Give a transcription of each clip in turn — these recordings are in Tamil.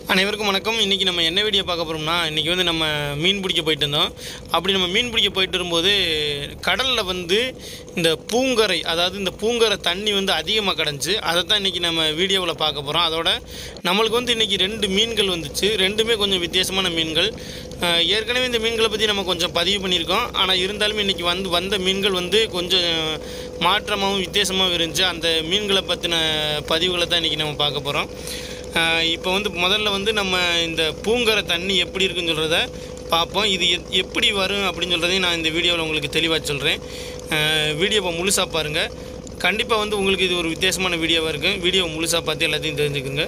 அனைவருக்கும் வணக்கம் இன்றைக்கி நம்ம என்ன வீடியோ பார்க்க போகிறோம்னா இன்றைக்கி வந்து நம்ம மீன் பிடிக்க போயிட்டு இருந்தோம் அப்படி நம்ம மீன் பிடிக்க போயிட்டு வரும்போது கடலில் வந்து இந்த பூங்கரை அதாவது இந்த பூங்கரை தண்ணி வந்து அதிகமாக கிடந்துச்சு அதை தான் இன்றைக்கி நம்ம வீடியோவில் பார்க்க போகிறோம் அதோட நம்மளுக்கு வந்து இன்றைக்கி ரெண்டு மீன்கள் வந்துச்சு ரெண்டுமே கொஞ்சம் வித்தியாசமான மீன்கள் அஹ், ஏற்கனவே இந்த மீன்களை பற்றி நம்ம கொஞ்சம் பதிவு பண்ணியிருக்கோம் ஆனால் இருந்தாலும் இன்றைக்கி வந்து வந்த மீன்கள் வந்து கொஞ்சம் மாற்றமாகவும் வித்தியாசமாகவும் இருந்துச்சு அந்த மீன்களை பற்றின பதிவுகளை தான் இன்றைக்கி நம்ம பார்க்க போகிறோம் இப்போ வந்து முதல்ல வந்து நம்ம இந்த பூங்கரை தண்ணி எப்படி இருக்குன்னு சொல்கிறத பார்ப்போம் இது எத்- எப்படி வரும் அப்படின்னு சொல்கிறதையும் நான் இந்த வீடியோவில் உங்களுக்கு தெளிவாக சொல்கிறேன் வீடியோவை முழுசாக பாருங்கள் கண்டிப்பாக வந்து உங்களுக்கு இது ஒரு வித்தியாசமான வீடியோவாக இருக்கும் வீடியோவை முழுசாக பார்த்து எல்லாத்தையும் தெரிஞ்சுக்குங்க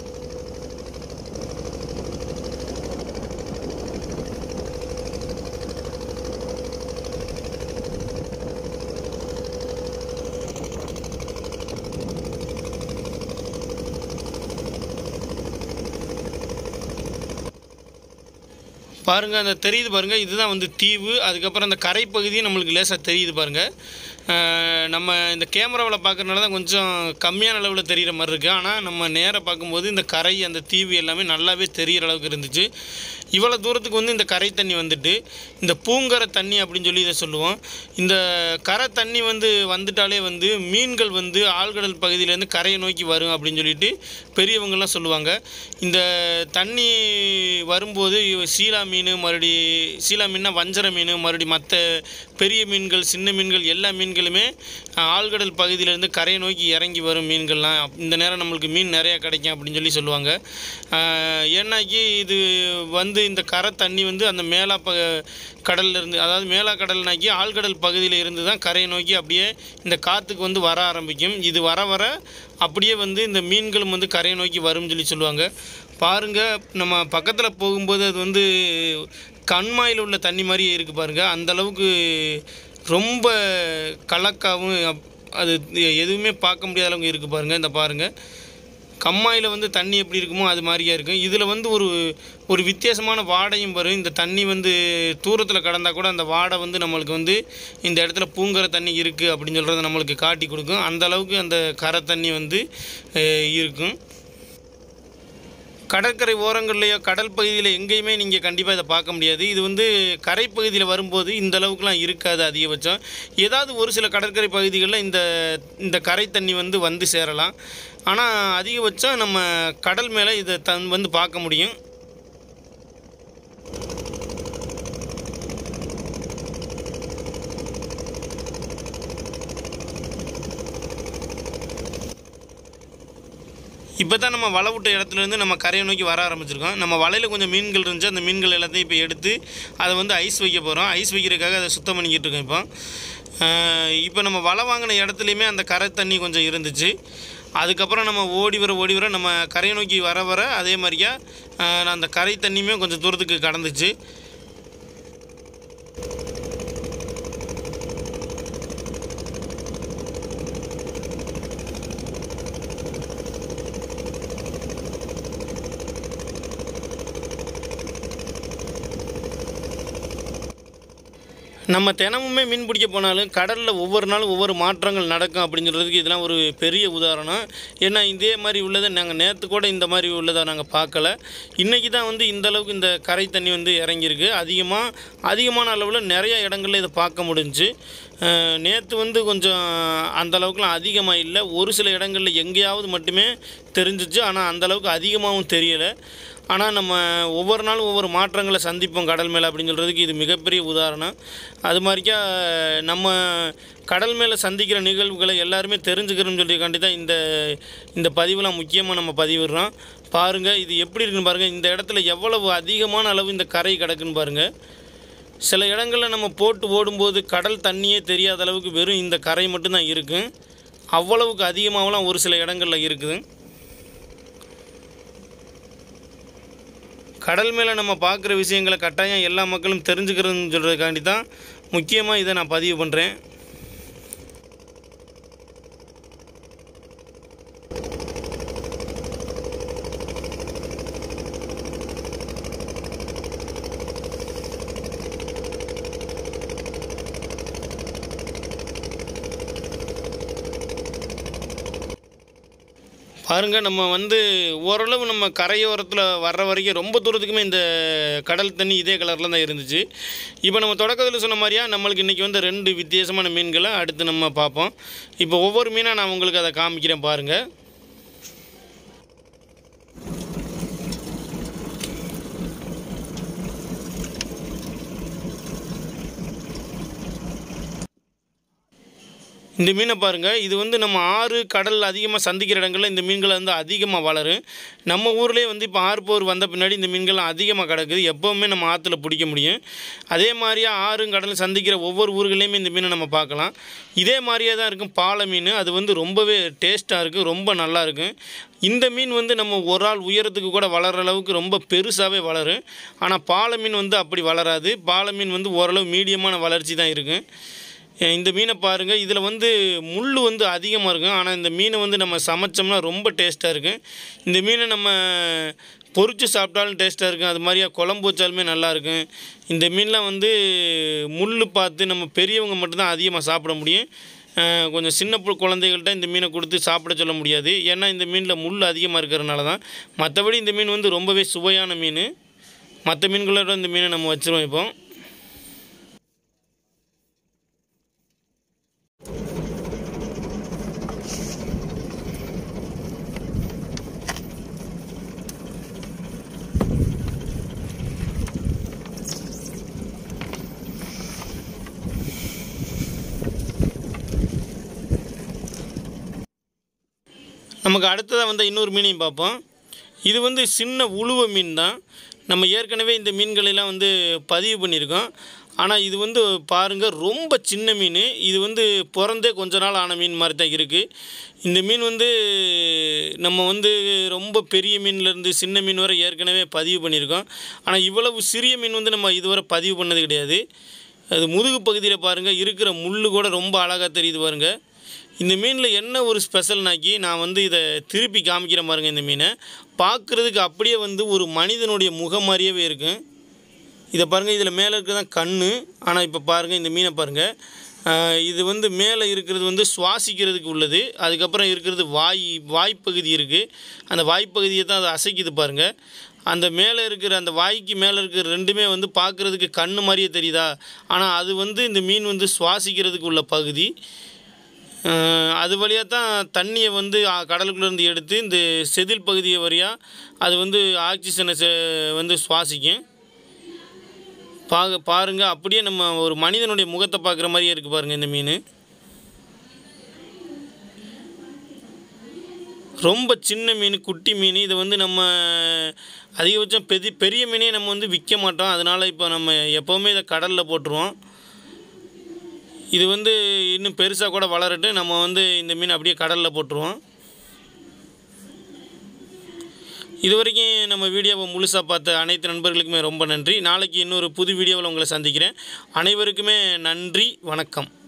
பாருங்கள் அந்த தெரியுது பாருங்கள் இதுதான் வந்து தீவு அதுக்கப்புறம் அந்த கரை பகுதியும் நம்மளுக்கு லேசாக தெரியுது பாருங்கள் அஹ் நம்ம இந்த கேமராவில் பார்க்குறதுனால தான் கொஞ்சம் கம்மியான அளவில் தெரிகிற மாதிரி இருக்குது ஆனால் நம்ம நேராக பார்க்கும்போது இந்த கரை அந்த தீவு எல்லாமே நல்லாவே தெரிகிற அளவுக்கு இருந்துச்சு இவ்வளோ தூரத்துக்கு வந்து இந்த கரை தண்ணி வந்துட்டு இந்த பூங்கரை தண்ணி அப்படின்னு சொல்லி இதை சொல்லுவோம் இந்த கரை தண்ணி வந்து வந்துட்டாலே வந்து மீன்கள் வந்து ஆழ்கடல் பகுதியிலேருந்து கரையை நோக்கி வரும் அப்படின்னு சொல்லிட்டு பெரியவங்கெல்லாம் சொல்லுவாங்க இந்த தண்ணி வரும்போது இவ சீலா மீன் மறுபடி சீலா மீன்னா வஞ்சர மீன் மறுபடி மற்ற பெரிய மீன்கள் சின்ன மீன்கள் எல்லா மீன்களுமே அஹ், ஆழ்கடல் பகுதியிலேருந்து கரையை நோக்கி இறங்கி வரும் மீன்கள்லாம் அப்- இந்த நேரம் நம்மளுக்கு மீன் நிறையா கிடைக்கும் அப்படின்னு சொல்லி சொல்லுவாங்க அஹ், ஏன்னாக்கி இது வந்து இந்த கரை தண்ணி வந்து அந்த மேலா ப கடல்ல இருந்து அதாவது மேலா கடல்னாக்கி ஆழ்கடல் பகுதியில் இருந்து தான் கரையை நோக்கி அப்படியே இந்த காற்றுக்கு வந்து வர ஆரம்பிக்கும் இது வர வர அப்படியே வந்து இந்த மீன்களும் வந்து கரையை நோக்கி வரும்னு சொல்லி சொல்லுவாங்க பாருங்கள் நம்ம பக்கத்தில் போகும்போது அது வந்து கண்மாயில் உள்ள தண்ணி மாதிரியே இருக்குது பாருங்கள் அந்த அளவுக்கு ரொம்ப கலக்காவும் அப்- அது எதுவுமே பார்க்க முடியாத அளவுக்கு இருக்குது பாருங்கள் இந்த பாருங்கள் கம்மாயில் வந்து தண்ணி எப்படி இருக்குமோ அது மாதிரியே இருக்கும் இதில் வந்து ஒரு ஒரு வித்தியாசமான வாடையும் வரும் இந்த தண்ணி வந்து தூரத்தில் கடந்தா கூட அந்த வாடை வந்து நம்மளுக்கு வந்து இந்த இடத்துல பூங்கரை தண்ணி இருக்குது அப்படின்னு சொல்கிறத நம்மளுக்கு காட்டி கொடுக்கும் அந்த அளவுக்கு அந்த கரை தண்ணி வந்து அஹ், இருக்கும் கடற்கரை ஓரங்கள்லையோ கடல் பகுதியில் எங்கேயுமே நீங்கள் கண்டிப்பாக இதை பார்க்க முடியாது இது வந்து கரைப்பகுதியில் வரும்போது இந்த அளவுக்குலாம் இருக்காது அதிகபட்சம் ஏதாவது ஒரு சில கடற்கரை பகுதிகளில் இந்த இந்த கரை தண்ணி வந்து வந்து சேரலாம் ஆனால் அதிகபட்சம் நம்ம கடல் மேலே இதை தன் வந்து பார்க்க முடியும் இப்போ தான் நம்ம வலை விட்ட இடத்துலேருந்து நம்ம கரையை நோக்கி வர ஆரம்பிச்சிருக்கோம் நம்ம வலையில் கொஞ்சம் மீன்கள் இருந்துச்சு அந்த மீன்கள் எல்லாத்தையும் இப்போ எடுத்து அதை வந்து ஐஸ் வைக்க போகிறோம் ஐஸ் வைக்கிறதுக்காக அதை சுத்தம் பண்ணிக்கிட்டு இருக்கோம் இப்போ ஆஹ் இப்போ நம்ம வலை வாங்கின இடத்துலையுமே அந்த கரை தண்ணி கொஞ்சம் இருந்துச்சு அதுக்கப்புறம் நம்ம ஓடி வர ஓடி வர நம்ம கரையை நோக்கி வர வர அதே மாதிரியா ஆஹ் அந்த கரை தண்ணியுமே கொஞ்சம் தூரத்துக்கு கடந்துச்சு நம்ம தினமுமே மீன் பிடிக்க போனாலும் கடலில் ஒவ்வொரு நாளும் ஒவ்வொரு மாற்றங்கள் நடக்கும் அப்படின்னு சொல்கிறதுக்கு இதெல்லாம் ஒரு பெரிய உதாரணம் ஏன்னா இதே மாதிரி உள்ளதை நாங்கள் நேற்று கூட இந்த மாதிரி உள்ளதை நாங்கள் பார்க்கல இன்றைக்கி தான் வந்து இந்த அளவுக்கு இந்த கரை தண்ணி வந்து இறங்கியிருக்கு அதிகமாக அதிகமான அளவில் நிறைய இடங்கள்ல இதை பார்க்க முடிஞ்சுச்சு நேற்று வந்து கொஞ்சம் அந்த அளவுக்குலாம் அதிகமாக இல்லை ஒரு சில இடங்களில் எங்கேயாவது மட்டுமே தெரிஞ்சிச்சு ஆனால் அந்த அளவுக்கு அதிகமாகவும் தெரியலை ஆனால் நம்ம ஒவ்வொரு நாளும் ஒவ்வொரு மாற்றங்களை சந்திப்போம் கடல் மேலே அப்படின்னு சொல்கிறதுக்கு இது மிகப்பெரிய உதாரணம் அது மாதிரிக்கா நம்ம கடல் மேலே சந்திக்கிற நிகழ்வுகளை எல்லாருமே தெரிஞ்சுக்கிறோம்னு சொல்லிக்காண்டி தான் இந்த இந்த பதிவுலாம் முக்கியமாக நம்ம பதிவிடுறோம் பாருங்கள் இது எப்படி இருக்குன்னு பாருங்கள் இந்த இடத்துல எவ்வளவு அதிகமான அளவு இந்த கரை கிடக்குன்னு பாருங்கள் சில இடங்களில் நம்ம போட்டு ஓடும்போது கடல் தண்ணியே தெரியாத அளவுக்கு வெறும் இந்த கரை மட்டும்தான் இருக்கும் அவ்வளவுக்கு அதிகமாகலாம் ஒரு சில இடங்களில் இருக்குது கடல் மேலே நம்ம பார்க்குற விஷயங்களை கட்டாயம் எல்லா மக்களும் தெரிஞ்சுக்கிறதுன்னு சொல்கிறதுக்காண்டி தான் முக்கியமாக இதை நான் பதிவு பண்ணுறேன் பாருங்க நம்ம வந்து ஓரளவு நம்ம கரையோரத்தில் வர்ற வரைக்கும் ரொம்ப தூரத்துக்குமே இந்த கடல் தண்ணி இதே கலரில் தான் இருந்துச்சு இப்போ நம்ம தொடக்கத்தில் சொன்ன மாதிரியா நம்மளுக்கு இன்றைக்கி வந்து ரெண்டு வித்தியாசமான மீன்களை அடுத்து நம்ம பார்ப்போம் இப்போ ஒவ்வொரு மீனாக நான் உங்களுக்கு அதை காமிக்கிறேன் பாருங்கள் இந்த மீனை பாருங்கள் இது வந்து நம்ம ஆறு கடல் அதிகமாக சந்திக்கிற இடங்களில் இந்த மீன்கள் வந்து அதிகமாக வளரும் நம்ம ஊர்லேயே வந்து இப்போ ஆறு போர் வந்த பின்னாடி இந்த மீன்கள்லாம் அதிகமாக கிடக்குது எப்போவுமே நம்ம ஆற்றுல பிடிக்க முடியும் அதே மாதிரியே ஆறும் கடலும் சந்திக்கிற ஒவ்வொரு ஊர்களையுமே இந்த மீனை நம்ம பார்க்கலாம் இதே மாதிரியே தான் இருக்கும் பாலை மீன் அது வந்து ரொம்பவே டேஸ்ட்டாக இருக்குது ரொம்ப நல்லா இருக்கும் இந்த மீன் வந்து நம்ம ஒரு ஆள் உயரத்துக்கு கூட வளர்கிற அளவுக்கு ரொம்ப பெருசாகவே வளரும் ஆனால் பாலை மீன் வந்து அப்படி வளராது பாலை மீன் வந்து ஓரளவு மீடியமான வளர்ச்சி தான் இருக்கும் அஹ் இந்த மீனை பாருங்கள் இதில் வந்து முள் வந்து அதிகமாக இருக்கும் ஆனால் இந்த மீனை வந்து நம்ம சமைச்சோம்னா ரொம்ப டேஸ்ட்டாக இருக்கும் இந்த மீனை நம்ம பொரிச்சு சாப்பிட்டாலும் டேஸ்ட்டாக இருக்கும் அது மாதிரியா குழம்பு வச்சாலுமே நல்லாயிருக்கும் இந்த மீன்லாம் வந்து முள் பார்த்து நம்ம பெரியவங்க மட்டும்தான் அதிகமாக சாப்பிட முடியும் அஹ் கொஞ்சம் சின்ன பு- குழந்தைகள்கிட்ட இந்த மீனை கொடுத்து சாப்பிட சொல்ல முடியாது ஏன்னா இந்த மீனில் முள் அதிகமாக இருக்கிறதுனால தான் மற்றபடி இந்த மீன் வந்து ரொம்பவே சுவையான மீன் மற்ற மீன்களோட இந்த மீனை நம்ம வச்சுருவோம் இப்போ நமக்கு அடுத்ததாக வந்து இன்னொரு மீனையும் பார்ப்போம் இது வந்து சின்ன உழுவ மீன் தான் நம்ம ஏற்கனவே இந்த மீன்களெல்லாம் வந்து பதிவு பண்ணியிருக்கோம் ஆனால் இது வந்து பாருங்கள் ரொம்ப சின்ன மீன் இது வந்து பிறந்தே கொஞ்ச நாள் ஆன மீன் மாதிரி தான் இருக்குது இந்த மீன் வந்து நம்ம வந்து ரொம்ப பெரிய மீன்லேருந்து சின்ன மீன் வரை ஏற்கனவே பதிவு பண்ணியிருக்கோம் ஆனால் இவ்வளவு சிறிய மீன் வந்து நம்ம இதுவரை பதிவு பண்ணது கிடையாது அது முதுகு பகுதியில் பாருங்கள் இருக்கிற முள் கூட ரொம்ப அழகாக தெரியுது பாருங்கள் இந்த மீனில் என்ன ஒரு ஸ்பெஷல்னாக்கி நான் வந்து இதை திருப்பி காமிக்கிறேன் பாருங்க இந்த மீனை பார்க்குறதுக்கு அப்படியே வந்து ஒரு மனிதனுடைய முகம் மாதிரியே இருக்கும் இதை பாருங்கள் இதில் மேலே இருக்கிறது தான் கண் ஆனால் இப்போ பாருங்கள் இந்த மீனை பாருங்கள் ஆஹ் இது வந்து மேலே இருக்கிறது வந்து சுவாசிக்கிறதுக்கு உள்ளது அதுக்கப்புறம் இருக்கிறது வாய் வாய்ப்பகுதி இருக்குது அந்த வாய்ப்பகுதியை தான் அதை அசைக்குது பாருங்கள் அந்த மேலே இருக்கிற அந்த வாய்க்கு மேலே இருக்கிற ரெண்டுமே வந்து பார்க்குறதுக்கு கண் மாதிரியே தெரியுதா ஆனால் அது வந்து இந்த மீன் வந்து சுவாசிக்கிறதுக்கு உள்ள பகுதி அஹ் அது வழியாக தான் தண்ணியை வந்து ஆ- கடலுக்குள்ளேருந்து எடுத்து இந்த செதில் பகுதியை வழியாக அது வந்து ஆக்சிஜனை செ வந்து சுவாசிக்கும் பாக பாருங்கள் அப்படியே நம்ம ஒரு மனிதனுடைய முகத்தை பார்க்குற மாதிரியே இருக்குது பாருங்கள் இந்த மீன் ரொம்ப சின்ன மீன் குட்டி மீன் இதை வந்து நம்ம அதிகபட்சம் பெரிய பெரிய மீனே நம்ம வந்து விற்க மாட்டோம் அதனால் இப்போ நம்ம எப்போவுமே இதை கடலில் போட்டுருவோம் இது வந்து இன்னும் பெருசாக கூட வளரட்டு நம்ம வந்து இந்த மீன் அப்படியே கடலில் போட்டுருவோம் இது வரைக்கும் நம்ம வீடியோவை முழுசாக பார்த்த அனைத்து நண்பர்களுக்குமே ரொம்ப நன்றி நாளைக்கு இன்னொரு புது வீடியோவில் உங்களை சந்திக்கிறேன் அனைவருக்குமே நன்றி வணக்கம்